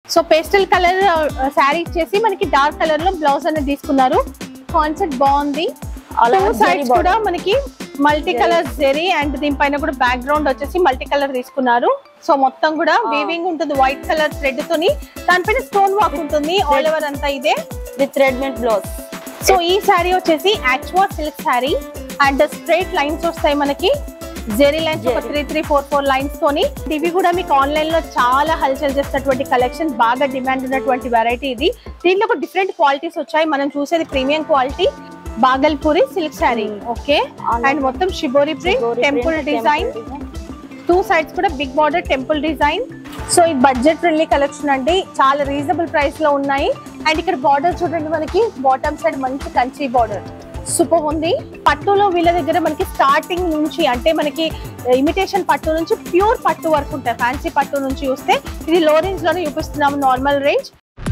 So pastel colour sari ఇచ్చేసి మనకి dark colour లో బ్లౌజ్ అనేది తీసుకున్నారు కాన్సెప్ట్ బాగుంది అలా టూ జరీ సైడ్స్ border. కూడా మనకి మల్టీ కలర్ జెరీ అండ్ దీనిపైన కూడా బ్యాక్ గ్రౌండ్ వచ్చేసి మల్టీ కలర్ తీసుకున్నారు సో మొత్తం కూడా ఆ. వీవింగ్ ఉంటుంది వైట్ కలర్ థ్రెడ్ తోని దానిపైన స్టోన్ వాక్ ఉంటుంది ఆల్ ఓవర్ అంతా ఇదే విత్ రెడ్మేడ్ బ్లౌజ్ సో ఈ శారీ వచ్చేసి యాక్చువా silk sari and straight lines వస్తాయి మనకి జెరీ లైన్స్ ఒక Zeri. Three three four four lines తోని ఇవి కూడా మీకు ఆన్లైన్ లో చాలా హల్చల్ చేసినటువంటి కలెక్షన్ బాగా డిమాండ్ ఉన్నటువంటి వెరైటీ ఇది దీంట్లో ఒక డిఫరెంట్ క్వాలిటీస్ వచ్చాయి మనం చూసేది premium quality Bhagalpuri silk sari Hmm. Okay Online. And మొత్తం shibori print Gori temple print, design temple design. Two sides కూడా big border temple design so ఈ బడ్జెట్ ఫ్రెండ్లీ కలెక్షన్ అండి చాలా రీజనబుల్ ప్రైస్ లో ఉన్నాయి అండ్ ఇక్కడ బార్డర్ చూడండి మనకి బాటమ్ సైడ్ మంచి కంచి బార్డర్ సూపర్ ఉంది పట్టులో వీళ్ళ దగ్గర మనకి స్టార్టింగ్ నుంచి అంటే మనకి ఇమిటేషన్ పట్టు నుంచి ప్యూర్ పట్టు వరకు ఉంటాయి ఫ్యాన్సీ పట్టు నుంచి చూస్తే ఇది లో రేంజ్ లోనే చూపిస్తున్నాము నార్మల్ రేంజ్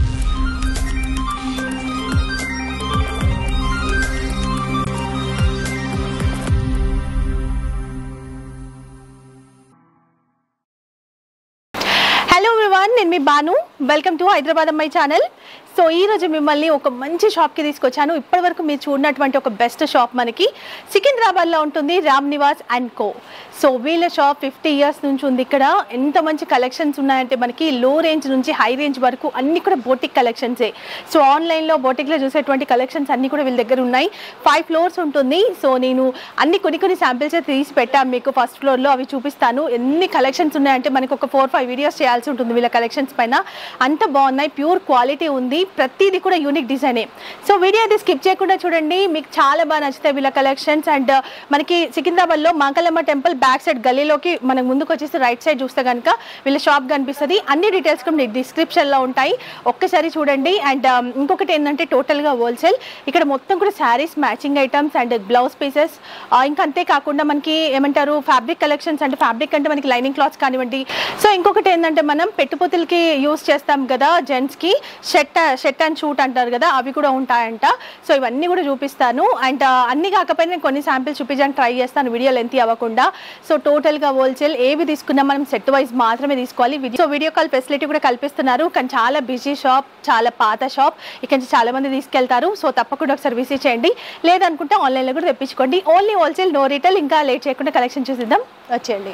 హలో ఎవ్రీవన్ నేను మీ బాను వెల్కమ్ టు హైదరాబాద్ అమ్మాయి ఛానల్ సో ఈ రోజు మిమ్మల్ని ఒక మంచి షాప్కి తీసుకొచ్చాను ఇప్పటి వరకు మీరు చూడనటువంటి ఒక బెస్ట్ షాప్ మనకి సికింద్రాబాద్లో ఉంటుంది Ram Niwas and co so వీళ్ళ షాప్ ఫిఫ్టీ ఇయర్స్ నుంచి ఉంది ఇక్కడ ఎంత మంచి కలెక్షన్స్ ఉన్నాయంటే మనకి లో రేంజ్ నుంచి హై రేంజ్ వరకు అన్ని కూడా బోటిక్ కలెక్షన్సే సో ఆన్లైన్లో బోటిక్లో చూసేటువంటి కలెక్షన్స్ అన్ని కూడా వీళ్ళ దగ్గర ఉన్నాయి ఫైవ్ ఫ్లోర్స్ ఉంటుంది సో నేను అన్ని కొన్ని కొన్ని శాంపిల్స్ తీసి పెట్టాను మీకు ఫస్ట్ ఫ్లోర్లో అవి చూపిస్తాను ఎన్ని కలెక్షన్స్ ఉన్నాయంటే మనకి ఒక ఫోర్ ఫైవ్ వీడియోస్ చేయాల్సి ఉంటుంది వీళ్ళ కలెక్షన్స్ పైన అంత బాగున్నాయి ప్యూర్ క్వాలిటీ ఉంది ప్రతిదీ కూడా యూనిక్ డిజైనే సో వీడియో అయితే స్కిప్ చేయకుండా చూడండి మీకు చాలా బాగా నచ్చుతాయి వీళ్ళ కలెక్షన్స్ అండ్ మనకి సికింద్రాబాద్లో మాంకలమ్మ టెంపుల్ బ్యాక్ సైడ్ గల్లీలోకి మనకు ముందుకు వచ్చేసి రైట్ సైడ్ చూస్తే కనుక వీళ్ళ షాప్ కనిపిస్తుంది అన్ని డీటెయిల్స్ కూడా మీకు డిస్క్రిప్షన్లో ఉంటాయి ఒక్కసారి చూడండి అండ్ ఇంకొకటి ఏంటంటే టోటల్గా హోల్సేల్ ఇక్కడ మొత్తం కూడా saris matching items and blouse pieces ఇంకా అంతేకాకుండా మనకి ఏమంటారు ఫ్యాబ్రిక్ కలెక్షన్స్ అంటే ఫ్యాబ్రిక్ అంటే మనకి లైనింగ్ క్లాత్స్ కానివ్వండి సో ఇంకొకటి ఏంటంటే మనం పెట్టుపోతులకి యూస్ చేస్తాం కదా జెంట్స్కి షెట్ షెట్ అండ్ షూట్ అంటారు కదా అవి కూడా ఉంటాయంట సో ఇవన్నీ కూడా చూపిస్తాను అండ్ అన్ని కాకపోయినా నేను కొన్ని శాంపిల్స్ చూపించడానికి ట్రై చేస్తాను వీడియో లెంత్ అవ్వకుండా సో టోటల్గా హోల్సేల్ ఏవి తీసుకున్నా మనం సెట్ వైజ్ మాత్రమే తీసుకోవాలి సో వీడియో కాల్ ఫెసిలిటీ కూడా కల్పిస్తున్నారు కానీ చాలా బిజీ షాప్ చాలా పాత షాప్ ఇక్కడ నుంచి చాలా మంది తీసుకెళ్తారు సో తప్పకుండా ఒకసారి విజిట్ చేయండి లేదనుకుంటే ఆన్లైన్లో కూడా తెప్పించుకోండి ఓన్లీ హోల్సేల్ నో రీటైల్ ఇంకా లేట్ చేయకుండా కలెక్షన్ చూసిద్దాం వచ్చేయండి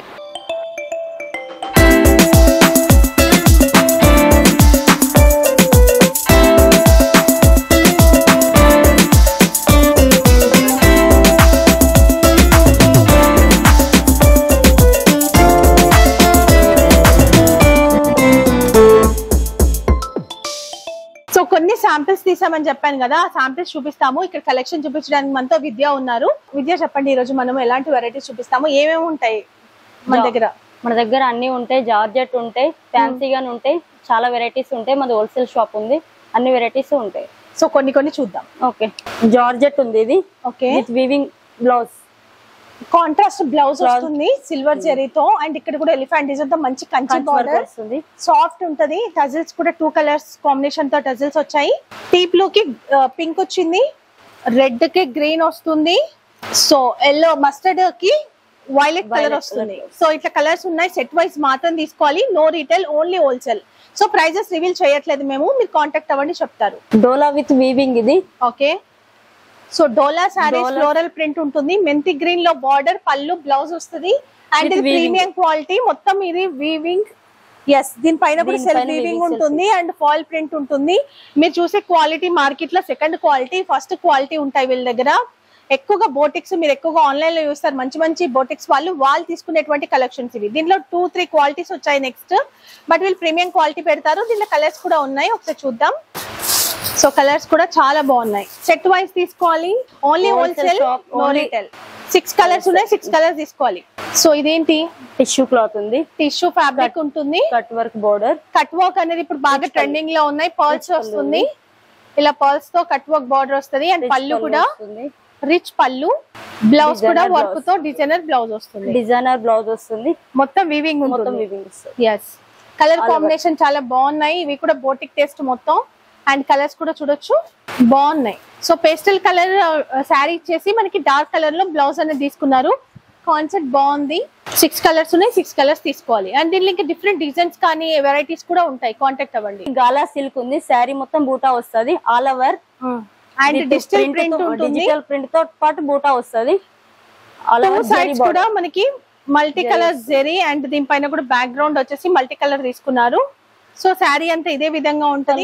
సో కొన్ని శాంపిల్స్ తీసామని చెప్పాను కదా ఆ శాంపిల్స్ చూపిస్తాము ఇక్కడ కలెక్షన్ చూపించడానికి మనతో విద్య ఉన్నారు విద్య చెప్పండి ఈ రోజు మనం ఎలాంటి వెరైటీస్ చూపిస్తాము ఏమేమి ఉంటాయి మన జా- దగ్గర మన దగ్గర అన్ని ఉంటాయి జార్జెట్ ఉంటాయి ఫ్యాన్సీ గాని ఉంటాయి చాలా వెరైటీస్ ఉంటాయి మాది హోల్సేల్ షాప్ ఉంది అన్ని వెరైటీస్ ఉంటాయి సో కొన్ని కొన్ని చూద్దాం ఓకే జార్జెట్ ఉంది ఇది okay with weaving blouse contrast blouse Blouse. వస్తుంది సిల్వర్ జెరీతో అండ్ ఇక్కడ కూడా ఎలిఫెంట్ డిజైన్ తో మంచి కంచి బార్డర్ వస్తుంది సాఫ్ట్ ఉంటది టజిల్స్ కూడా టూ కలర్స్ కాంబినేషన్ తో టజిల్స్ వచ్చాయి టీప్ బ్లూ కి పింక్ వచ్చింది రెడ్ కి గ్రీన్ వస్తుంది సో ఎల్లో మస్టర్డ్ కి వైలెట్ కలర్ Violet వస్తుంది colour. సో ఇట్లా కలర్స్ ఉన్నాయి సెట్ వైజ్ మాత్రం తీసుకోవాలి no retail only wholesale so prices reveal చేయట్లేదు మేము మీరు కాంటాక్ట్ అవ్వండి చెప్తారు డోలా విత్ వీవింగ్ ఇది okay so Dola saris Dola- floral print ఉంటుంది మెంతి గ్రీన్ లో బార్డర్ పళ్ళు బ్లౌజ్ వస్తుంది అండ్ With ఇది weaving. ప్రీమియం క్వాలిటీ మొత్తం ఇది వీవింగ్ ఎస్ దీనిపైన కూడా సెల్ఫ్ దీనిపైన వీవింగ్ weaving ఉంటుంది అండ్ ఫాయిల్ ప్రింట్ ఉంటుంది మీరు చూసే క్వాలిటీ మార్కెట్ లో సెకండ్ క్వాలిటీ ఫస్ట్ క్వాలిటీ ఉంటాయి వీళ్ళ దగ్గర ఎక్కువగా బోటిక్స్ మీరు ఎక్కువగా ఆన్లైన్ లో చూస్తారు మంచి మంచి బోటిక్స్ వాళ్ళు వాళ్ళు తీసుకునేటువంటి కలెక్షన్స్ ఇవి దీనిలో టూ త్రీ క్వాలిటీస్ వచ్చాయి నెక్స్ట్ బట్ వీళ్ళు ప్రీమియం క్వాలిటీ పెడతారు దీనిలో కలర్స్ కూడా ఉన్నాయి ఒకసారి చూద్దాం సో కలర్స్ కూడా చాలా బాగున్నాయి సెట్ వైజ్ తీసుకోవాలి only Wholesale wholesale shop, no only- retail six colours ఉన్నాయి సిక్స్ కలర్స్ తీసుకోవాలి సో ఇదేంటి టిష్యూ క్లాత్ ఉంది టిష్యూ ఫ్యాబ్రిక్ ఉంటుంది cut work border cut work అనేది ఇప్పుడు బాగా Rich ట్రెండింగ్ లో ఉన్నాయి పర్ల్స్ Rich పళ్ళు వస్తుంది ఇలా పర్ల్స్ తో కట్ వర్క్ బార్డర్ వస్తుంది అండ్ పళ్ళు కూడా రిచ్ పళ్ళు బ్లౌజ్ కూడా Designer వర్క్ blouse. తో డిజైనర్ బ్లౌజ్ వస్తుంది డిజైనర్ బ్లౌజ్ వస్తుంది మొత్తం వీవింగ్ మొత్తం ఉంటుంది వీవింగ్ వస్తుంది ఎస్ కలర్ All over. కాంబినేషన్ చాలా బాగున్నాయి ఇవి కూడా బోటిక్ టేస్ట్ మొత్తం అండ్ కలర్స్ కూడా చూడొచ్చు బాగున్నాయి సో పేస్టల్ కలర్ శారీ ఇచ్చేసి మనకి డార్క్ కలర్ లో బ్లౌజ్ అనేది తీసుకున్నారు కాన్సెప్ట్ బాగుంది సిక్స్ కలర్స్ ఉన్నాయి సిక్స్ కలర్స్ తీసుకోవాలి అండ్ దీనిలో ఇంకా డిఫరెంట్ డిజైన్స్ కానీ వెరైటీస్ కూడా ఉంటాయి కాంటాక్ట్ అవ్వండి గాలా సిల్క్ ఉంది శారీ మొత్తం బూటా వస్తది all over and digital print ఉంటుంది డిజిటల్ ప్రింట్ తో పాటు బూటా వస్తది ఆల్ టూ ఓవర్ సైడ్స్ కూడా మనకి మల్టీ కలర్ జెరీ అండ్ దీనిపైన కూడా బ్యాక్గ్రౌండ్ వచ్చేసి మల్టీ కలర్ తీసుకున్నారు సో శారీ అంతా ఇదే విధంగా ఉంటది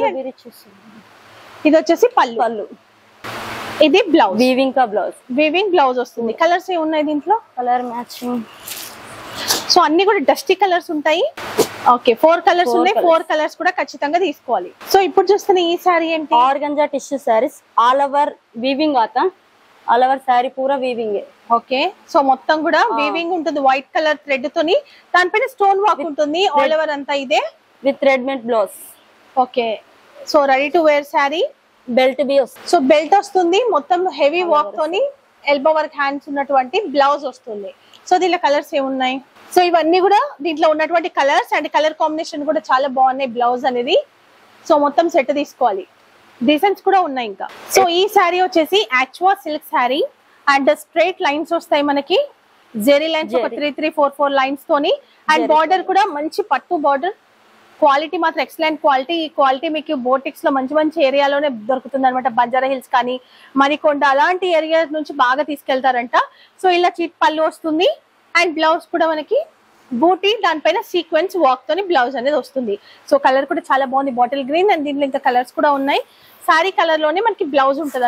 ఇది వచ్చేసి పళ్ళు పళ్ళు ఇది బ్లౌజ్ వీవింగ్ కా బ్లౌజ్ వీవింగ్ బ్లౌజ్ వస్తుంది కలర్స్ ఏ ఉన్నాయి దీంట్లో కలర్ మ్యాచింగ్ సో అన్ని కూడా డస్టీ కలర్స్ ఉంటాయి ఓకే ఫోర్ కలర్స్ Four ఉన్నాయి colours. ఫోర్ కలర్స్ కూడా ఖచ్చితంగా తీసుకోవాలి సో ఇప్పుడు చూస్తున్న ఈ శారీ ఏంటి organza tissue saris all over weaving ఆతా ఆల్ ఓవర్ శారీ పూరా వీవింగ్ ఓకే సో మొత్తం కూడా వీవింగ్ ఉంటుంది వైట్ కలర్ థ్రెడ్ తోని దానిపైన స్టోన్ వర్క్ ఉంటుంది ఆల్ ఓవర్ అంతా ఇదే with readymade blouse okay so ready to wear sari belt బి వస్తుంది సో బెల్ట్ వస్తుంది మొత్తం హెవీ వర్క్ తోని ఎల్బో వర్క్ హ్యాండ్స్ ఉన్నటువంటి బ్లౌజ్ వస్తుంది సో దీనిలో కలర్స్ ఏమున్నాయి సో ఇవన్నీ కూడా దీంట్లో ఉన్నటువంటి కలర్స్ అండ్ కలర్ కాంబినేషన్ కూడా చాలా బాగున్నాయి బ్లౌజ్ అనేది సో మొత్తం సెట్ తీసుకోవాలి డిజైన్స్ కూడా ఉన్నాయి ఇంకా సో ఈ శారీ వచ్చేసి యాక్చువా silk sari and straight lines వస్తాయి మనకి జెరీ లైన్స్ ఒక Zeri. Three three four four lines తోని అండ్ Zeri బార్డర్ కూడా మంచి పట్టు బార్డర్ క్వాలిటీ మాత్రం ఎక్సలెంట్ క్వాలిటీ ఈ క్వాలిటీ మీకు బోటిక్స్ లో మంచి మంచి ఏరియాలోనే దొరుకుతుంది అనమాట బంజారా హిల్స్ కానీ మణికొండ అలాంటి ఏరియా నుంచి బాగా తీసుకెళ్తారంట సో ఇలా చీట్ పళ్ళు వస్తుంది అండ్ బ్లౌజ్ కూడా మనకి బూటీ దానిపైన సీక్వెన్స్ వర్క్ తోని బ్లౌజ్ అనేది వస్తుంది సో కలర్ కూడా చాలా బాగుంది బాటిల్ గ్రీన్ అండ్ దీంట్లో ఇంకా కలర్స్ కూడా ఉన్నాయి సారీ కలర్ లోనే మనకి బ్లౌజ్ ఉంటది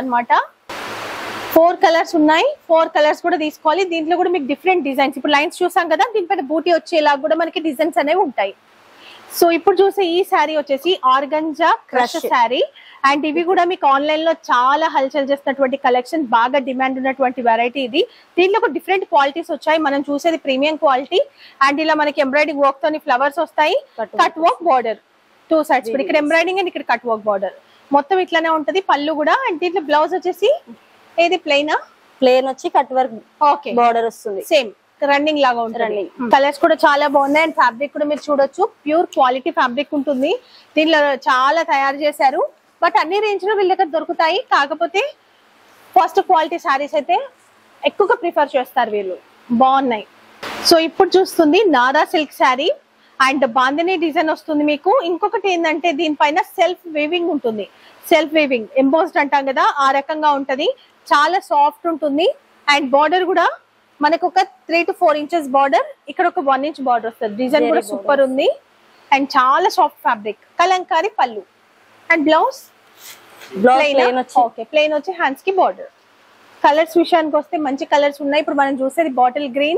ఫోర్ కలర్స్ ఉన్నాయి ఫోర్ కలర్స్ కూడా తీసుకోవాలి దీంట్లో కూడా మీకు డిఫరెంట్ డిజైన్స్ ఇప్పుడు లైన్స్ చూసాం కదా దీనిపైన బూటీ వచ్చేలా కూడా మనకి డిజైన్స్ అనేవి ఉంటాయి సో ఇప్పుడు చూసే ఈ శారీ వచ్చేసి organza crush Crush. Sari and ఇవి కూడా మీకు ఆన్లైన్ లో చాలా హల్చల్ చేస్తున్నటువంటి కలెక్షన్ బాగా డిమాండ్ ఉన్నటువంటి వెరైటీ ఇది దీంట్లో ఒక డిఫరెంట్ క్వాలిటీస్ వచ్చాయి మనం చూసేది ప్రీమియం క్వాలిటీ అండ్ ఇలా మనకి ఎంబ్రాయిడింగ్ వర్క్ తోని ఫ్లవర్స్ వస్తాయి Cut cut work border two sides కూడా ఇక్కడ ఎంబ్రాయిడింగ్ అండ్ ఇక్కడ కట్ వర్క్ బార్డర్ మొత్తం ఇట్లానే ఉంటది పళ్ళు కూడా అండ్ దీంట్లో బ్లౌజ్ వచ్చేసి ఏది ప్లెయినా ప్లేన్ వచ్చి కట్ వర్క్ ఓకే బార్డర్ వస్తుంది సేమ్ రన్నింగ్ లాగా ఉంటుంది Running. కలర్స్ కూడా చాలా బాగున్నాయి అండ్ ఫ్యాబ్రిక్ కూడా మీరు చూడొచ్చు ప్యూర్ క్వాలిటీ ఫ్యాబ్రిక్ ఉంటుంది దీనిలో చాలా తయారు చేశారు బట్ అన్ని రేంజ్ లో వీళ్ళ దగ్గర దొరుకుతాయి కాకపోతే ఫస్ట్ క్వాలిటీ శారీస్ అయితే ఎక్కువగా ప్రిఫర్ చేస్తారు వీళ్ళు బాగున్నాయి సో ఇప్పుడు చూస్తుంది నారా silk sari and bandhani design వస్తుంది మీకు ఇంకొకటి ఏంటంటే దీనిపైన సెల్ఫ్ వేవింగ్ ఉంటుంది సెల్ఫ్ వేవింగ్ ఎంబోస్డ్ అంటాం కదా ఆ రకంగా ఉంటది చాలా సాఫ్ట్ ఉంటుంది అండ్ బార్డర్ కూడా మనకు ఒక three to four inches border ఇక్కడ ఒక వన్ ఇంచ్ బార్డర్ వస్తుంది డిజైన్ Zeri కూడా border. సూపర్ ఉంది అండ్ చాలా సాఫ్ట్ ఫ్యాబ్రిక్ కలంకారీ పళ్ళు అండ్ బ్లౌజ్ బ్లౌజ్ ప్లేన్ వచ్చి ఓకే ప్లెయిన్ వచ్చి హ్యాండ్స్ కి బార్డర్ కలర్స్ విషయానికి వస్తే మంచి కలర్స్ ఉన్నాయి ఇప్పుడు మనం చూసేది bottle green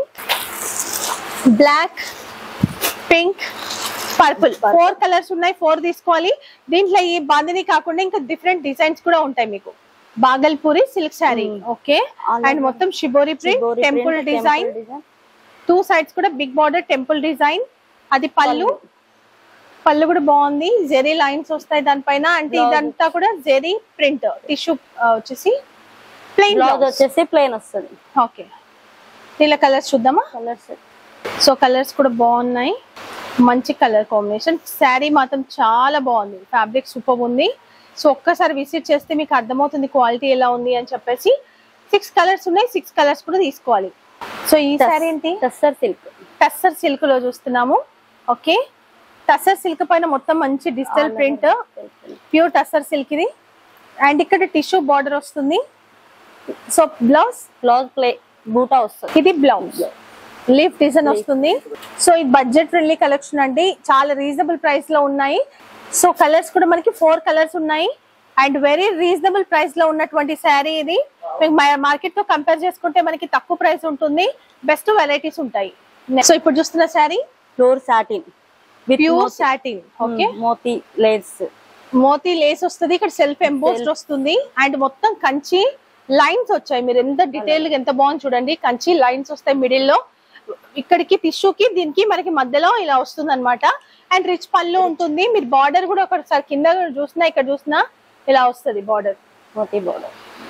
black pink purple four colours ఉన్నాయి ఫోర్ తీసుకోవాలి దీంట్లో ఈ బాందిని కాకుండా ఇంకా డిఫరెంట్ డిజైన్స్ కూడా ఉంటాయి మీకు Bhagalpuri silk sari okay All and over. మొత్తం shibori print Shibori temple print, design temple design. Two sides కూడా బిగ్ బార్డర్ టెంపుల్ డిజైన్ అది పళ్ళు పళ్ళు కూడా బాగుంది జెరీ లైన్స్ వస్తాయి దానిపైన అంటే Blouse. ఇదంతా కూడా జెరీ ప్రింట్ టిష్యూ వచ్చేసి ప్లెయిన్ బ్లౌజ్ వచ్చేసి ప్లేన్ వస్తుంది ఓకే దీనిలో కలర్స్ చూద్దామా కలర్స్ సో కలర్స్ కూడా బాగున్నాయి మంచి కలర్ కాంబినేషన్ శారీ మాత్రం చాలా బాగుంది ఫ్యాబ్రిక్ సూపర్ ఉంది సో ఒక్కసారి విజిట్ చేస్తే మీకు అర్థమవుతుంది క్వాలిటీ ఎలా ఉంది అని చెప్పేసి సిక్స్ కలర్స్ ఉన్నాయి సిక్స్ కలర్స్ కూడా తీసుకోవాలి సో ఈ శారీ ఏంటి టస్సర్ సిల్క్ టస్సర్ సిల్క్ లో చూస్తున్నాము ఓకే టస్సర్ సిల్క్ పైన మొత్తం మంచి digital print pure tussar silk ఇది అండ్ ఇక్కడ టిష్యూ బార్డర్ వస్తుంది సో బ్లౌజ్ బ్లౌజ్ ప్లే బూటా వస్తుంది ఇది బ్లౌజ్ లీఫ్ డిజైన్ వస్తుంది సో ఇది బడ్జెట్ ఫ్రెండ్లీ కలెక్షన్ అండి చాలా రీజనబుల్ ప్రైస్ లో ఉన్నాయి సో కలర్స్ కూడా మనకి ఫోర్ కలర్స్ ఉన్నాయి అండ్ వెరీ రీజనబుల్ ప్రైస్ లో ఉన్నటువంటి శారీ ఇది మీకు మార్కెట్ తో కంపేర్ చేసుకుంటే మనకి తక్కువ ప్రైస్ ఉంటుంది బెస్ట్ వెరైటీస్ ఉంటాయి సో ఇప్పుడు చూస్తున్న sari floor satin pure satin okay మోతీ లేస్ మోతీ లేస్ వస్తుంది ఇక్కడ సెల్ఫ్ ఎంబోస్డ్ వస్తుంది అండ్ మొత్తం కంచి లైన్స్ వచ్చాయి మీరు ఎంత డీటెయిల్ గా ఎంత బాగుంది చూడండి కంచి లైన్స్ వస్తాయి మిడిల్ లో ఇక్కడికి టిష్యూ కి దీనికి మనకి మధ్యలో ఇలా వస్తుంది అనమాట అండ్ రిచ్ పళ్ళు ఉంటుంది మీరు బార్డర్ కూడా ఒకసారి కింద చూసినా ఇక్కడ చూసినా ఇలా వస్తుంది బార్డర్ మోతీ బోర్డర్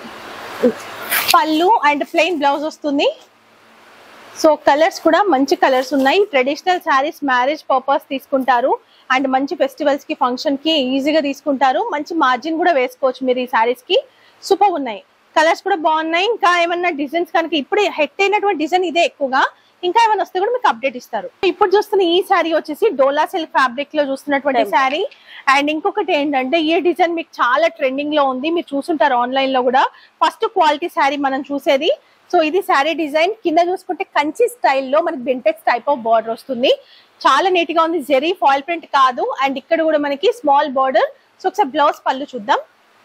పళ్ళు అండ్ ప్లెయిన్ బ్లౌజ్ వస్తుంది సో కలర్స్ కూడా మంచి కలర్స్ ఉన్నాయి ట్రెడిషనల్ శారీస్ మ్యారేజ్ పర్పస్ తీసుకుంటారు అండ్ మంచి ఫెస్టివల్స్ కి ఫంక్షన్ కి ఈజీగా తీసుకుంటారు మంచి మార్జిన్ కూడా వేసుకోవచ్చు మీరు ఈ శారీస్ కి సూపర్ ఉన్నాయి కలర్స్ కూడా బాగున్నాయి ఇంకా ఏమన్నా డిజైన్స్ కనుక ఇప్పుడు హెట్ అయినటువంటి డిజైన్ ఇదే ఎక్కువగా ఇంకా ఏమైనా వస్తే కూడా మీకు అప్డేట్ ఇస్తారు ఇప్పుడు చూస్తున్న ఈ శారీ వచ్చేసి డోలా సిల్క్ ఫ్యాబ్రిక్ లో చూస్తున్నటువంటి Temple. శారీ అండ్ ఇంకొకటి ఏంటంటే ఈ డిజైన్ మీకు చాలా ట్రెండింగ్ లో ఉంది మీరు చూసుంటారు ఆన్లైన్ లో కూడా ఫస్ట్ క్వాలిటీ శారీ మనం చూసేది సో ఇది శారీ డిజైన్ కింద చూసుకుంటే కంచి స్టైల్లో మనకి బెంటెక్స్ టైప్ ఆఫ్ బార్డర్ వస్తుంది చాలా నీట్ గా ఉంది జెరీ ఫాయిల్ ప్రింట్ కాదు అండ్ ఇక్కడ కూడా మనకి స్మాల్ బార్డర్ సో ఒకసారి బ్లౌజ్ పళ్ళు చూద్దాం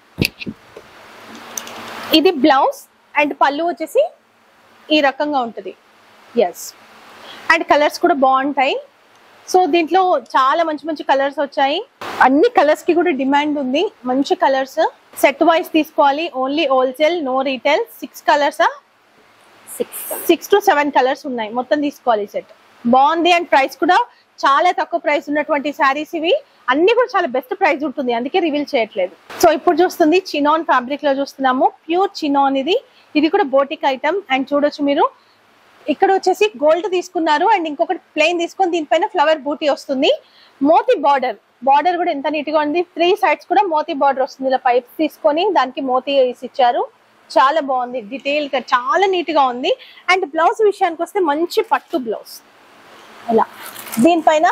ఇది బ్లౌజ్ అండ్ పళ్ళు వచ్చేసి ఈ రకంగా ఉంటుంది ఎస్ అండ్ కలర్స్ కూడా బాగుంటాయి సో దీంట్లో చాలా మంచి మంచి కలర్స్ వచ్చాయి అన్ని కలర్స్ కి కూడా డిమాండ్ ఉంది మంచి కలర్స్ సెట్ వైస్ తీసుకోవాలి only wholesale no retail six colours six six to seven colours ఉన్నాయి మొత్తం తీసుకోవాలి సెట్ బాగుంది అండ్ ప్రైస్ కూడా చాలా తక్కువ ప్రైస్ ఉన్నటువంటి శారీస్ ఇవి అన్ని కూడా చాలా బెస్ట్ ప్రైస్ ఉంటుంది అందుకే రివీల్ చేయట్లేదు సో ఇప్పుడు చూస్తుంది చినాన్ ఫ్యాబ్రిక్ లో చూస్తున్నాము ప్యూర్ చినాన్ ఇది ఇది కూడా బోటిక్ ఐటమ్ అండ్ చూడొచ్చు మీరు ఇక్కడ వచ్చేసి గోల్డ్ తీసుకున్నారు అండ్ ఇంకొకటి ప్లెయిన్ తీసుకొని దీనిపైన ఫ్లవర్ బూటీ వస్తుంది మోతి బార్డర్ బార్డర్ కూడా ఎంత నీట్ గా ఉంది త్రీ సైడ్స్ కూడా మోతి బార్డర్ వస్తుంది ఇలా పైప్స్ తీసుకొని దానికి మోతి వేసి ఇచ్చారు చాలా బాగుంది డీటెయిల్ గా చాలా నీట్ గా ఉంది అండ్ బ్లౌజ్ విషయానికి వస్తే మంచి పట్టు బ్లౌజ్ ఇలా దీనిపైన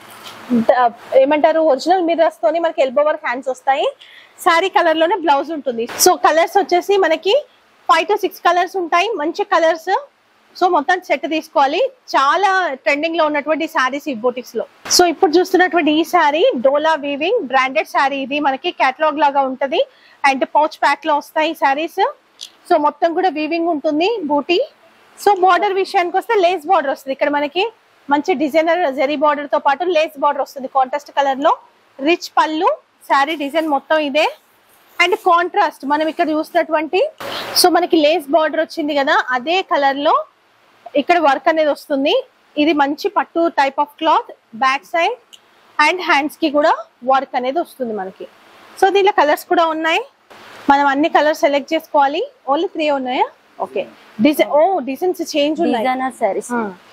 ద- ఏమంటారు ఒరిజినల్ మిర్రర్స్ తోని మనకి ఎల్బో వర్క్ హ్యాండ్స్ వస్తాయి శారీ కలర్ లోనే బ్లౌజ్ ఉంటుంది సో కలర్స్ వచ్చేసి మనకి ఫైవ్ టు సిక్స్ కలర్స్ ఉంటాయి మంచి కలర్స్ సో మొత్తం సెట్ తీసుకోవాలి చాలా ట్రెండింగ్ లో ఉన్నటువంటి శారీస్ ఈ బోటిక్స్ లో సో ఇప్పుడు చూస్తున్నటువంటి ఈ శారీ డోలా వీవింగ్ బ్రాండెడ్ శారీ ఇది మనకి కేటలాగ్ లాగా ఉంటది అండ్ పౌచ్ ప్యాక్ లో వస్తాయి శారీస్ సో మొత్తం కూడా వీవింగ్ ఉంటుంది బూటీ సో బార్డర్ విషయానికి వస్తే లేస్ బార్డర్ వస్తుంది ఇక్కడ మనకి మంచి డిజైనర్ జెరీ బార్డర్ తో పాటు లేస్ బార్డర్ వస్తుంది కాంట్రాస్ట్ కలర్ లో రిచ్ పళ్ళు శారీ డిజైన్ మొత్తం ఇదే అండ్ కాంట్రాస్ట్ మనం ఇక్కడ చూసినటువంటి సో మనకి లేస్ బార్డర్ వచ్చింది కదా అదే కలర్ లో ఇక్కడ వర్క్ అనేది వస్తుంది ఇది మంచి పట్టు type of cloth back side and hands కి కూడా వర్క్ అనేది వస్తుంది మనకి సో దీంట్లో కలర్స్ కూడా ఉన్నాయి మనం అన్ని కలర్స్ సెలెక్ట్ చేసుకోవాలి ఓన్లీ త్రీ ఉన్నాయా ఓకే డిజైన్ ఓ డిజైన్స్ చేంజ్ ఉన్నాయి డిజైనర్ శారీస్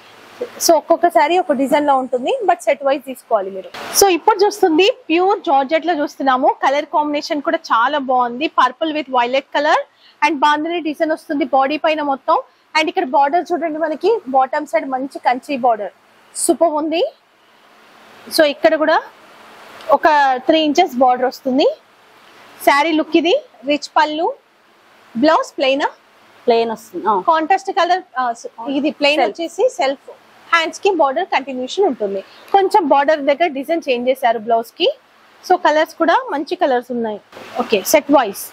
సో ఒక్కొక్క సారీ ఒక డిజైన్ లో ఉంటుంది బట్ సెట్ వైజ్ తీసుకోవాలి మీరు సో ఇప్పుడు చూస్తుంది ప్యూర్ జార్జెట్ లో చూస్తున్నాము కలర్ కాంబినేషన్ కూడా చాలా బాగుంది purple with violet colour and bandhani design వస్తుంది బాడీ పైన మొత్తం అండ్ ఇక్కడ బార్డర్ చూడండి మనకి బాటమ్ సైడ్ మంచి కంచి బార్డర్ సూపర్ ఉంది సో ఇక్కడ కూడా ఒక త్రీ ఇంచెస్ బార్డర్ వస్తుంది శారీ లుక్ ఇది రిచ్ పళ్ళు బ్లౌజ్ ప్లెయినా ప్లెయిన్ వస్తుంది ఆ. కాంట్రాస్ట్ కలర్ ఇది ప్లెయిన్ Self. వచ్చేసి సెల్ఫ్ హ్యాండ్స్ కి బార్డర్ కంటిన్యూషన్ ఉంటుంది కొంచెం బార్డర్ దగ్గర డిజైన్ చేంజ్ చేశారు బ్లౌజ్ కి సో కలర్స్ కూడా మంచి కలర్స్ ఉన్నాయి okay set wise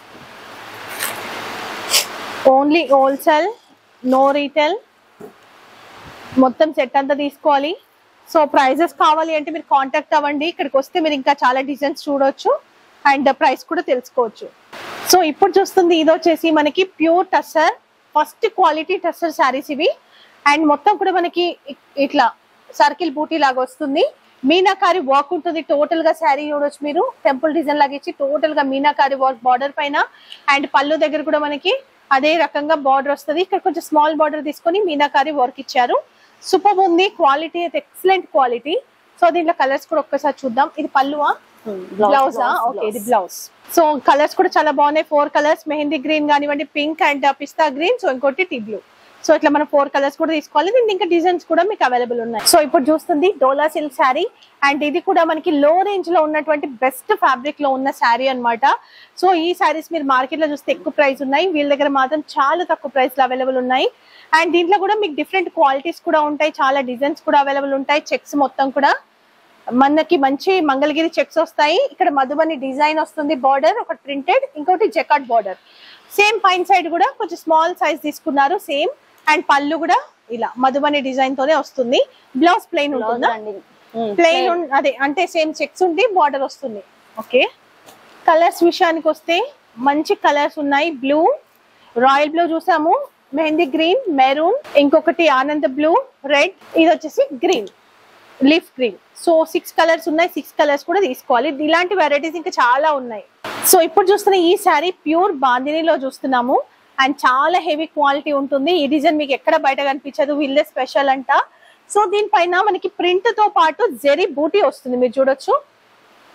only wholesale no retail మొత్తం సెట్ అంతా తీసుకోవాలి సో ప్రైజెస్ కావాలి అంటే మీరు కాంటాక్ట్ అవ్వండి ఇక్కడికి వస్తే మీరు ఇంకా చాలా డిజైన్స్ చూడొచ్చు అండ్ ప్రైస్ కూడా తెలుసుకోవచ్చు సో ఇప్పుడు చూస్తుంది ఇది వచ్చేసి మనకి pure tussar first quality tussar saris ఇవి అండ్ మొత్తం కూడా మనకి ఇ- ఇట్లా సర్కిల్ బూటీ లాగా వస్తుంది మీనాకారి వర్క్ ఉంటుంది టోటల్ గా శారీ చూడొచ్చు మీరు టెంపుల్ డిజైన్ లాగా ఇచ్చి టోటల్ గా మీనాకారి వర్క్ బార్డర్ పైన అండ్ పళ్ళు దగ్గర కూడా మనకి అదే రకంగా బార్డర్ వస్తుంది ఇక్కడ కొంచెం స్మాల్ బార్డర్ తీసుకొని మీనాకారి వర్క్ ఇచ్చారు సూపర్ ఉంది క్వాలిటీ అయితే ఎక్సలెంట్ క్వాలిటీ సో దీంట్లో కలర్స్ కూడా ఒక్కసారి చూద్దాం ఇది పళ్ళువా బ్లౌజ్ ఓకే ఇది బ్లౌజ్ సో కలర్స్ కూడా చాలా బాగున్నాయి ఫోర్ కలర్స్ మెహందీ గ్రీన్ కానివ్వండి pink and pista green so ఇంకోటి టీ బ్లూ సో ఇట్లా మనం ఫోర్ కలర్స్ కూడా తీసుకోవాలి దీనికి ఇంకా డిజైన్స్ కూడా మీకు అవైలబుల్ ఉన్నాయి సో ఇప్పుడు చూస్తుంది డోలా సిల్క్ శారీ అండ్ ఇది కూడా మనకి లో రేంజ్ లో ఉన్నటువంటి బెస్ట్ ఫ్యాబ్రిక్ లో ఉన్న శారీ అన్నమాట సో ఈ శారీస్ మీరు మార్కెట్ లో చూస్తే ఎక్కువ ప్రైస్ ఉన్నాయి వీళ్ళ దగ్గర మాత్రం చాలా తక్కువ ప్రైస్ లో అవైలబుల్ ఉన్నాయి అండ్ దీంట్లో కూడా మీకు డిఫరెంట్ క్వాలిటీస్ కూడా ఉంటాయి చాలా డిజైన్స్ కూడా అవైలబుల్ ఉంటాయి చెక్స్ మొత్తం కూడా మనకి మంచి మంగళగిరి చెక్స్ వస్తాయి ఇక్కడ మధుబని డిజైన్ వస్తుంది బార్డర్ ఒకటి ప్రింటెడ్ ఇంకోటి జెకాట్ బార్డర్ సేమ్ పైన సైడ్ కూడా కొంచెం స్మాల్ సైజ్ తీసుకున్నారు సేమ్ అండ్ పళ్ళు కూడా ఇలా మధుబని డిజైన్ తోనే వస్తుంది బ్లౌజ్ ప్లెయిన్ ఉంటుందా ప్లెయిన్ అదే అంటే సేమ్ చెక్స్ ఉండి బార్డర్ వస్తుంది ఓకే కలర్స్ విషయానికి వస్తే మంచి కలర్స్ ఉన్నాయి బ్లూ రాయల్ బ్లూ చూసాము మెహందీ గ్రీన్ మెరూన్ ఇంకొకటి ఆనంద్ బ్లూ రెడ్ ఇది వచ్చేసి green leaf green so six colours ఉన్నాయి సిక్స్ కలర్స్ కూడా తీసుకోవాలి ఇలాంటి వెరైటీస్ ఇంకా చాలా ఉన్నాయి సో ఇప్పుడు చూస్తున్న ఈ శారీ ప్యూర్ బాందినీలో చూస్తున్నాము అండ్ చాలా హెవీ క్వాలిటీ ఉంటుంది ఈ డిజైన్ మీకు ఎక్కడ బయట కనిపించదు వీళ్ళే స్పెషల్ అంట సో దీనిపైన మనకి ప్రింట్ తో పాటు జెరీ బూటీ వస్తుంది మీరు చూడొచ్చు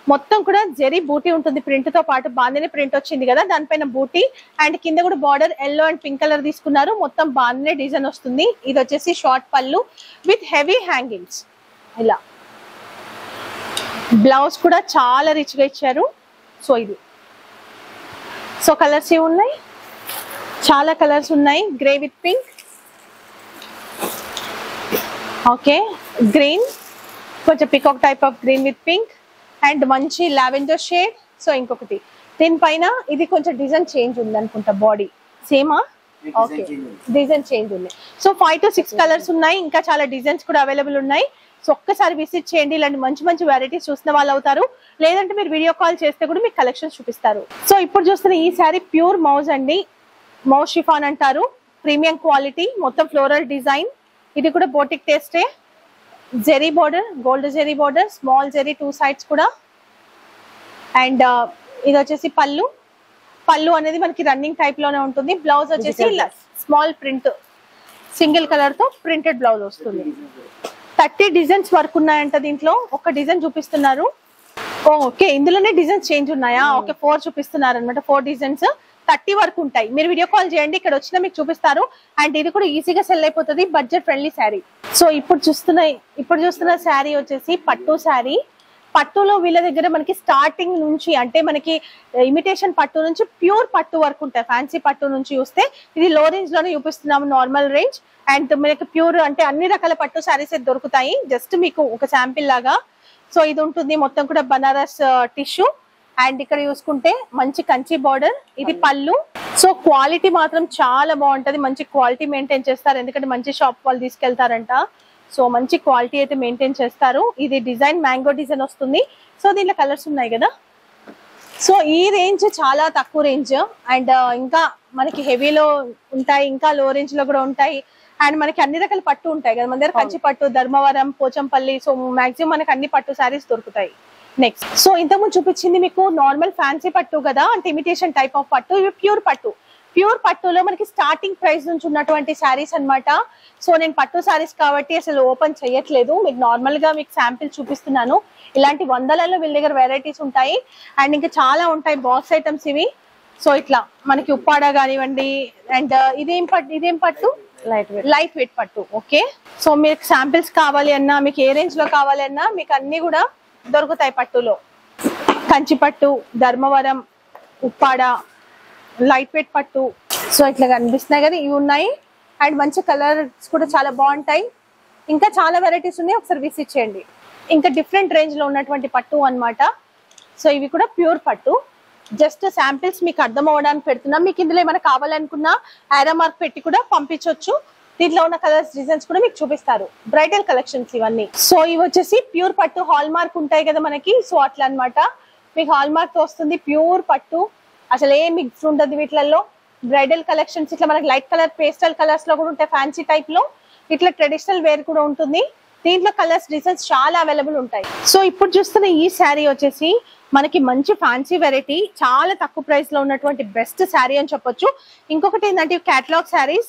మొత్తం కూడా జెరీ బూటీ ఉంటుంది ప్రింట్ తో పాటు బాందిని ప్రింట్ వచ్చింది కదా దానిపైన బూటీ అండ్ కింద కూడా border yellow and pink colour తీసుకున్నారు మొత్తం బాందిని డిజైన్ వస్తుంది ఇది వచ్చేసి షార్ట్ పళ్ళు విత్ హెవీ హ్యాంగింగ్స్ ఇలా బ్లౌజ్ కూడా చాలా రిచ్ గా ఇచ్చారు సో ఇది సో కలర్స్ ఏమి ఉన్నాయి చాలా కలర్స్ ఉన్నాయి grey with pink okay green కొంచెం peacock type of green with pink and మంచి లావెండర్ షేడ్ సో ఇంకొకటి దీనిపైన ఇది కొంచెం డిజైన్ చేంజ్ ఉంది అనుకుంటా బాడీ సేమా ఓకే డిజైన్ చేంజ్ ఉంది so five to six colours ఉన్నాయి ఇంకా చాలా డిజైన్స్ కూడా అవైలబుల్ ఉన్నాయి సో ఒక్కసారి విజిట్ చేయండి ఇలాంటి మంచి మంచి వెరైటీస్ చూసిన వాళ్ళు అవుతారు లేదంటే మీరు వీడియో కాల్ చేస్తే కూడా మీకు కలెక్షన్స్ చూపిస్తారు సో ఇప్పుడు చూస్తున్న ఈ శారీ ప్యూర్ మౌజ్ అండి మౌజ్ షిఫాన్ అంటారు ప్రీమియం క్వాలిటీ మొత్తం ఫ్లోరల్ డిజైన్ ఇది కూడా బోటిక్ టేస్టే zari border gold zari border small zari two sides కూడా అండ్ ఇది వచ్చేసి పళ్ళు పళ్ళు అనేది మనకి రన్నింగ్ టైప్ లోనే ఉంటుంది బ్లౌజ్ వచ్చేసి స్మాల్ ప్రింట్ సింగిల్ కలర్ తో ప్రింటెడ్ బ్లౌజ్ వస్తుంది థర్టీ డిజైన్స్ వర్క్ ఉన్నాయంట దీంట్లో ఒక డిజైన్ చూపిస్తున్నారు ఓకే ఇందులోనే డిజైన్స్ చేంజ్ ఉన్నాయా ఓకే ఫోర్ చూపిస్తున్నారు అనమాట ఫోర్ డిజైన్స్ థర్టీ వరకు ఉంటాయి మీరు వీడియో కాల్ చేయండి ఇక్కడ వచ్చినా మీకు చూపిస్తారు అండ్ ఇది కూడా ఈజీగా సెల్ అయిపోతుంది బడ్జెట్ ఫ్రెండ్లీ శారీ సో ఇప్పుడు చూస్తున్న ఇప్పుడు చూస్తున్న శారీ వచ్చేసి పట్టు శారీ పట్టులో వీళ్ళ దగ్గర మనకి స్టార్టింగ్ నుంచి అంటే మనకి ఇమిటేషన్ పట్టు నుంచి ప్యూర్ పట్టు వరకు ఉంటాయి ఫ్యాన్సీ పట్టు నుంచి చూస్తే ఇది లో రేంజ్ లోనే చూపిస్తున్నాము నార్మల్ రేంజ్ అండ్ మనకి ప్యూర్ అంటే అన్ని రకాల పట్టు శారీస్ దొరుకుతాయి జస్ట్ మీకు ఒక శాంపిల్ లాగా సో ఇది ఉంటుంది మొత్తం కూడా బనారస్ టిష్యూ అండ్ ఇక్కడ చూసుకుంటే మంచి కంచి బార్డర్ ఇది పళ్ళు సో క్వాలిటీ మాత్రం చాలా బాగుంటది మంచి క్వాలిటీ మెయింటైన్ చేస్తారు ఎందుకంటే మంచి షాప్ వాళ్ళు తీసుకెళ్తారంట సో మంచి క్వాలిటీ అయితే మెయింటైన్ చేస్తారు ఇది డిజైన్ మ్యాంగో డిజైన్ వస్తుంది సో దీంట్లో కలర్స్ ఉన్నాయి కదా సో ఈ రేంజ్ చాలా తక్కువ రేంజ్ అండ్ ఇంకా మనకి హెవీలో ఉంటాయి ఇంకా లో రేంజ్ లో కూడా ఉంటాయి అండ్ మనకి అన్ని రకాల పట్టు ఉంటాయి కదా మన దగ్గర కంచి పట్టు ధర్మవరం పోచంపల్లి సో మాక్సిమం మనకి అన్ని పట్టు శారీస్ దొరుకుతాయి నెక్స్ట్ సో ఇంతకుముందు చూపించింది మీకు నార్మల్ ఫ్యాన్సీ పట్టు కదా అంటే ఇమిటేషన్ టైప్ ఆఫ్ పట్టు ఇవి ప్యూర్ పట్టు ప్యూర్ పట్టులో మనకి స్టార్టింగ్ ప్రైస్ నుంచి ఉన్నటువంటి శారీస్ అన్నమాట సో నేను పట్టు శారీస్ కాబట్టి అసలు ఓపెన్ చేయట్లేదు మీకు నార్మల్ గా మీకు శాంపిల్ చూపిస్తున్నాను ఇలాంటి వందలలో వీళ్ళ దగ్గర వెరైటీస్ ఉంటాయి అండ్ ఇంకా చాలా ఉంటాయి బాక్స్ ఐటమ్స్ ఇవి సో ఇట్లా మనకి ఉప్పాడ కానివ్వండి అండ్ ఇదేం పట్టు ఇదేం పట్టు లైట్ వెయిట్ లైట్ వెయిట్ పట్టు ఓకే సో మీకు శాంపిల్స్ కావాలి అన్నా మీకు ఏ రేంజ్ లో కావాలి అన్నా మీకు అన్ని కూడా దొరుకుతాయి పట్టులో కంచి పట్టు ధర్మవరం ఉప్పాడ లైట్ వెయిట్ పట్టు సో ఇట్లా కనిపిస్తున్నాయి కదా ఇవి ఉన్నాయి అండ్ మంచి కలర్స్ కూడా చాలా బాగుంటాయి ఇంకా చాలా వెరైటీస్ ఉన్నాయి ఒకసారి విసిట్ చేయండి ఇంకా డిఫరెంట్ రేంజ్ లో ఉన్నటువంటి పట్టు అన్నమాట సో ఇవి కూడా ప్యూర్ పట్టు జస్ట్ శాంపిల్స్ మీకు అర్థం అవ్వడానికి పెడుతున్నాం మీకు ఇందులో ఏమైనా కావాలనుకున్నా ఆరో మార్క్ పెట్టి కూడా పంపించవచ్చు దీంట్లో ఉన్న కలర్స్ డిజైన్స్ కూడా మీకు చూపిస్తారు బ్రైడల్ కలెక్షన్స్ ఇవన్నీ సో ఇవి వచ్చేసి ప్యూర్ పట్టు హాల్ మార్క్ ఉంటాయి కదా మనకి సో అట్లా అన్నమాట మీకు హాల్ మార్క్ వస్తుంది ప్యూర్ పట్టు అసలు ఏం మిక్స్ ఉండదు వీటిలలో బ్రైడల్ కలెక్షన్స్ ఇట్లా మనకి లైట్ కలర్ పేస్టల్ కలర్స్ లో కూడా ఉంటాయి ఫ్యాన్సీ టైప్ లో ఇట్లా ట్రెడిషనల్ వేర్ కూడా ఉంటుంది దీంట్లో కలర్స్ డిజైన్స్ చాలా అవైలబుల్ ఉంటాయి సో ఇప్పుడు చూస్తున్న ఈ శారీ వచ్చేసి మనకి మంచి ఫ్యాన్సీ వెరైటీ చాలా తక్కువ ప్రైస్ లో ఉన్నటువంటి బెస్ట్ శారీ అని చెప్పొచ్చు ఇంకొకటి ఏంటంటే క్యాటలాగ్ శారీస్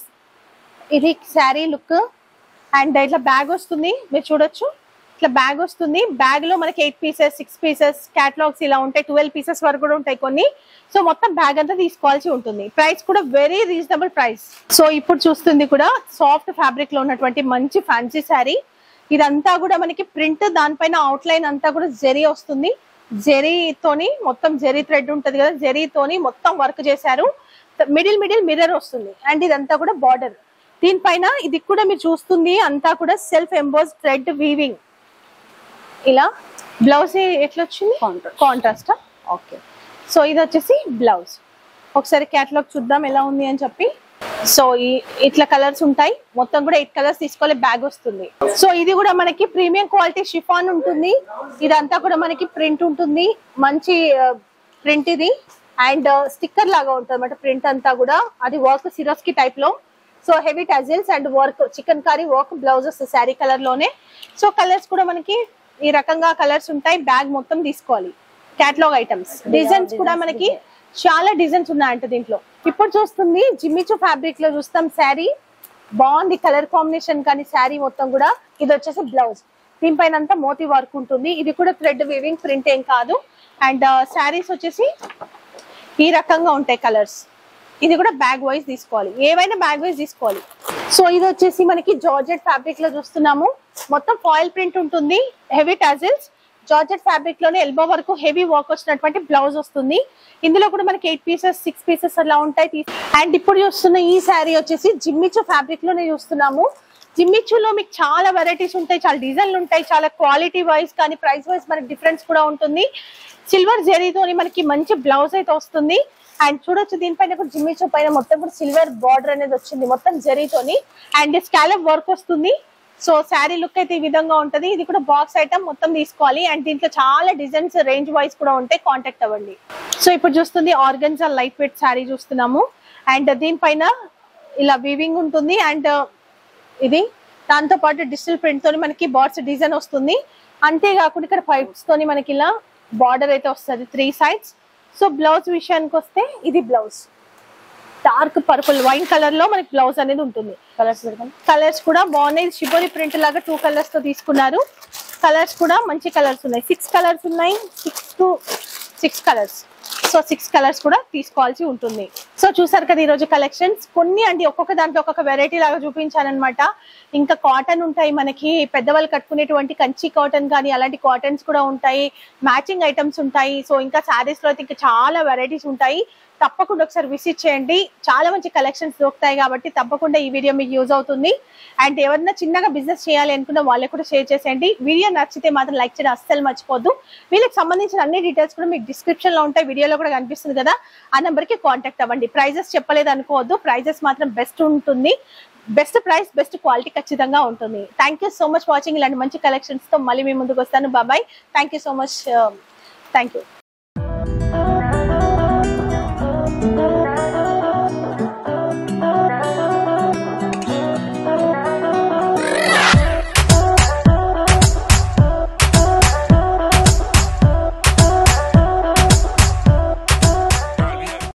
ఇది శారీ లుక్ అండ్ ఇట్లా బ్యాగ్ వస్తుంది మీరు చూడొచ్చు ఇట్లా బ్యాగ్ వస్తుంది బ్యాగ్ లో మనకి eight pieces six pieces catalogues ఇలా ఉంటాయి ట్వెల్వ్ పీసెస్ వరకు కూడా ఉంటాయి కొన్ని సో మొత్తం బ్యాగ్ అంతా తీసుకోవాల్సి ఉంటుంది ప్రైస్ కూడా వెరీ రీజనబుల్ ప్రైస్ సో ఇప్పుడు చూస్తుంది కూడా సాఫ్ట్ ఫ్యాబ్రిక్ లో ఉన్నటువంటి మంచి ఫ్యాన్సీ శారీ ఇదంతా కూడా మనకి ప్రింట్ దానిపైన అవుట్ లైన్ అంతా కూడా జెరీ వస్తుంది జెరీతోని మొత్తం జెరీ థ్రెడ్ ఉంటది కదా జెరీతోని మొత్తం వర్క్ చేశారు మిడిల్ మిడిల్ మిర్రర్ వస్తుంది అండ్ ఇదంతా కూడా బార్డర్ దీనిపైన ఇది కూడా మీరు చూస్తుంది అంతా కూడా సెల్ఫ్ ఎంబోస్ థ్రెడ్ వీవింగ్ ఇలా బ్లౌజ్ ఎట్లా వచ్చింది Contrast. కాంట్రాస్ట్ ఓకే సో ఇది వచ్చేసి బ్లౌజ్ ఒకసారి క్యాటలాగ్ చూద్దాం ఎలా ఉంది అని చెప్పి సో ఈ ఇట్లా కలర్స్ ఉంటాయి మొత్తం కూడా ఎయిట్ కలర్స్ తీసుకోవాలి బ్యాగ్ వస్తుంది సో ఇది కూడా మనకి ప్రీమియం క్వాలిటీ షిఫాన్ ఉంటుంది ఇదంతా కూడా మనకి ప్రింట్ ఉంటుంది మంచి ప్రింట్ ఇది అండ్ స్టిక్కర్ లాగా ఉంటుంది అనమాట ప్రింట్ అంతా కూడా అది వర్క్ సిరోస్కి టైప్ లో so heavy tassels and work chikankari work blouses sari colour లోనే సో కలర్స్ కూడా మనకి ఈ రకంగా కలర్స్ ఉంటాయి బ్యాగ్ మొత్తం తీసుకోవాలి క్యాటలాగ్ ఐటమ్స్ డిజైన్స్ కూడా మనకి చాలా డిజైన్స్ ఉన్నాయంట దీంట్లో ఇప్పుడు చూస్తుంది జిమ్మిచు ఫ్యాబ్రిక్ లో చూస్తాం శారీ బాగుంది కలర్ కాంబినేషన్ కానీ శారీ మొత్తం కూడా ఇది వచ్చేసి బ్లౌజ్ దీనిపైన అంతా మోతీ వర్క్ ఉంటుంది ఇది కూడా థ్రెడ్ వీవింగ్ ప్రింట్ ఏం కాదు అండ్ శారీస్ వచ్చేసి ఈ రకంగా ఉంటాయి కలర్స్ ఇది కూడా బ్యాగ్ వైజ్ తీసుకోవాలి ఏవైనా బ్యాగ్ వైజ్ తీసుకోవాలి సో ఇది వచ్చేసి మనకి జార్జెట్ ఫ్యాబ్రిక్ లో చూస్తున్నాము మొత్తం ఫాయిల్ ప్రింట్ ఉంటుంది హెవీ టాజిల్స్ జార్జెట్ ఫ్యాబ్రిక్ లోనే ఎల్బో వరకు హెవీ వర్క్ వచ్చినటువంటి బ్లౌజ్ వస్తుంది ఇందులో కూడా మనకి ఎయిట్ పీసెస్ సిక్స్ పీసెస్ అలా ఉంటాయి అండ్ ఇప్పుడు చూస్తున్న ఈ శారీ వచ్చేసి జిమ్మిచు ఫ్యాబ్రిక్ లోనే చూస్తున్నాము జిమ్మిచ్చులో మీకు చాలా వెరైటీస్ ఉంటాయి చాలా డిజైన్లు ఉంటాయి చాలా క్వాలిటీ వైజ్ కానీ ప్రైస్ వైజ్ మనకి డిఫరెన్స్ కూడా ఉంటుంది సిల్వర్ జరీతోని మనకి మంచి బ్లౌజ్ అయితే వస్తుంది అండ్ చూడొచ్చు దీనిపైన కూడా జిమ్మిచు పైన మొత్తం కూడా సిల్వర్ బార్డర్ అనేది వచ్చింది మొత్తం జరీతోని అండ్ స్కాలప్ వర్క్ వస్తుంది సో శారీ లుక్ అయితే ఈ విధంగా ఉంటది ఇది కూడా బాక్స్ ఐటమ్ మొత్తం తీసుకోవాలి అండ్ దీంట్లో చాలా డిజైన్స్ రేంజ్ వైజ్ కూడా ఉంటాయి కాంటాక్ట్ అవ్వండి సో ఇప్పుడు చూస్తుంది ఆర్గన్జా లైట్ వెయిట్ శారీ చూస్తున్నాము అండ్ దీనిపైన ఇలా వీవింగ్ ఉంటుంది అండ్ ఇది దాంతో పాటు డిజిటల్ ప్రింట్ తోని మనకి బార్డ్స్ డిజైన్ వస్తుంది అంతేకాకుండా ఇక్కడ పైప్స్ తోని మనకి ఇలా బార్డర్ అయితే వస్తుంది త్రీ సైడ్స్ సో బ్లౌజ్ విషయానికి వస్తే ఇది blouse dark purple wine colour లో మనకి బ్లౌజ్ అనేది ఉంటుంది కలర్స్ పెడతాం కలర్స్ కూడా బాగున్నాయి షిబోరి ప్రింట్ లాగా టూ కలర్స్ తో తీసుకున్నారు కలర్స్ కూడా మంచి కలర్స్ ఉన్నాయి సిక్స్ కలర్స్ ఉన్నాయి six to six colours so six colours కూడా తీసుకోవాల్సి ఉంటుంది సో చూసారు కదా ఈరోజు కలెక్షన్స్ కొన్ని అంటే ఒక్కొక్క దాంట్లో ఒక్కొక్క వెరైటీ లాగా చూపించానమాట ఇంకా కాటన్ ఉంటాయి మనకి పెద్దవాళ్ళు కట్టుకునేటువంటి కంచి కాటన్ కానీ అలాంటి కాటన్స్ కూడా ఉంటాయి మ్యాచింగ్ ఐటమ్స్ ఉంటాయి సో ఇంకా శారీస్ లో అయితే ఇంకా చాలా వెరైటీస్ ఉంటాయి తప్పకుండా ఒకసారి విజిట్ చేయండి చాలా మంచి కలెక్షన్స్ దొరుకుతాయి కాబట్టి తప్పకుండా ఈ వీడియో మీకు యూజ్ అవుతుంది అండ్ ఎవరైనా చిన్నగా బిజినెస్ చేయాలి అనుకున్న వాళ్ళకి కూడా షేర్ చేసేయండి వీడియో నచ్చితే మాత్రం లైక్ చేయడం అస్సలు మర్చిపోద్దు వీళ్ళకి సంబంధించిన అన్ని డీటెయిల్స్ కూడా మీకు డిస్క్రిప్షన్ లో ఉంటాయి వీడియోలో కూడా కనిపిస్తుంది కదా ఆ నెంబర్ కి కాంటాక్ట్ అవ్వండి ప్రైజెస్ చెప్పలేదు అనుకోవద్దు ప్రైజెస్ మాత్రం బెస్ట్ ఉంటుంది బెస్ట్ ప్రైస్ బెస్ట్ క్వాలిటీ ఖచ్చితంగా ఉంటుంది thank you so much watching ఇలాంటి మంచి కలెక్షన్స్ తో మళ్ళీ మీ ముందుకు వస్తాను బాబాయ్ thank you so much thank you